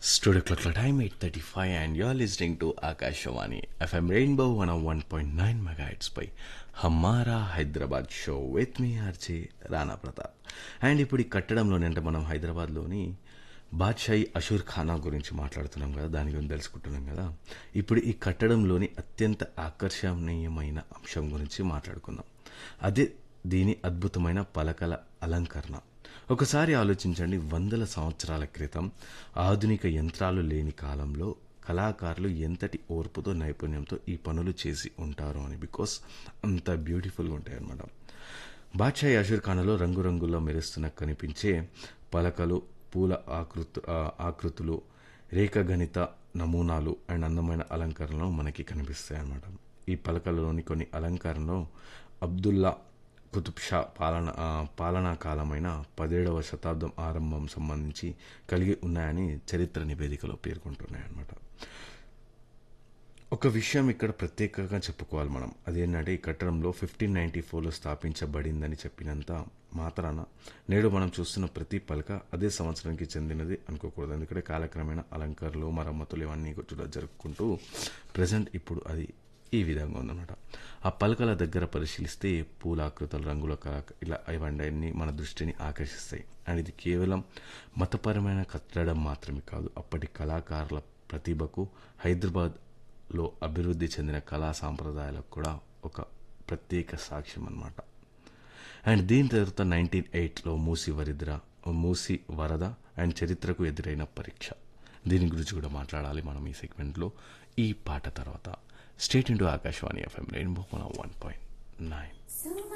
Studio clock clock time 8.35 and you're listening to Akashawani FM Rainbow 101.9 megahertz పై Hamara Hyderabad show with me RJ Rana Pratap and ఇప్పుడు ఈ కట్టడంలోని అంటే మనం హైదరాబాద్లోని బాద్షాయి అషూర్ ఖానా గురించి మాట్లాడుతున్నాం కదా దాని గురించి తెలుసుకుంటున్నాం కదా ఇప్పుడు ఈ కట్టడంలోని అత్యంత ఆకర్షణీయమైన అంశం గురించి మాట్లాడుకుందాం అదే దీని అద్భుతమైన పలకల అలంకరణ ఒకసారి ఆలోచించండి వందల సంవత్సరాల క్రితం ఆధునిక యంత్రాలు లేని కాలంలో కళాకారులు ఎంతటి ఓర్పుతో నైపుణ్యంతో ఈ పనులు చేసి ఉంటారు అని బికాస్ అంత బ్యూటిఫుల్గా ఉంటాయి అన్నమాట బాద్షాయి అషూర్ ఖానాలో రంగురంగుల్లో మెరుస్తున్న కనిపించే పలకలు పూల ఆకృతు ఆ, ఆకృతులు రేఖగణిత నమూనాలు అండ్ అందమైన అలంకరణలు మనకి కనిపిస్తాయి అన్నమాట ఈ పలకలలోని కొన్ని అలంకరణలో అబ్దుల్లా కుతుబ్ షా పాలన ఆ, పాలనా కాలమైన పదిహేడవ శతాబ్దం ఆరంభం సంబంధించి కలిగి ఉన్నాయని చరిత్ర నివేదికలో పేర్కొంటున్నాయి అన్నమాట ఒక విషయం ఇక్కడ ప్రత్యేకంగా చెప్పుకోవాలి మనం అదేంటంటే ఈ కట్టడంలో ఫిఫ్టీన్ నైన్టీ ఫోర్లో స్థాపించబడిందని చెప్పినంత మాత్రాన నేడు మనం చూస్తున్న ప్రతి పలక అదే సంవత్సరానికి చెందినది అనుకోకూడదు ఎందుకంటే కాలక్రమేణా అలంకరణలు మరమ్మతులు ఇవన్నీ కూడా జరుపుకుంటూ ప్రజెంట్ ఇప్పుడు అది ఈ విధంగా ఉందన్నమాట ఆ పలకల దగ్గర పరిశీలిస్తే పూలాకృతులు రంగుల కళ ఇలా ఇవన్నీ మన దృష్టిని ఆకర్షిస్తాయి అండ్ ఇది కేవలం మతపరమైన కట్టడం మాత్రమే కాదు అప్పటి కళాకారుల ప్రతిభకు హైదరాబాద్లో అభివృద్ధి చెందిన కళా సాంప్రదాయాలకు కూడా ఒక ప్రత్యేక సాక్ష్యం అన్నమాట అండ్ దీని తర్వాత నైన్టీన్ ఎయిట్లో మూసి వరిద్ర మూసి వరద అండ్ చరిత్రకు ఎదురైన పరీక్ష దీని గురించి కూడా మాట్లాడాలి మనం ఈ సెగ్మెంట్లో ఈ పాట తర్వాత stay tuned to Akashvani FM rainbow one point nine So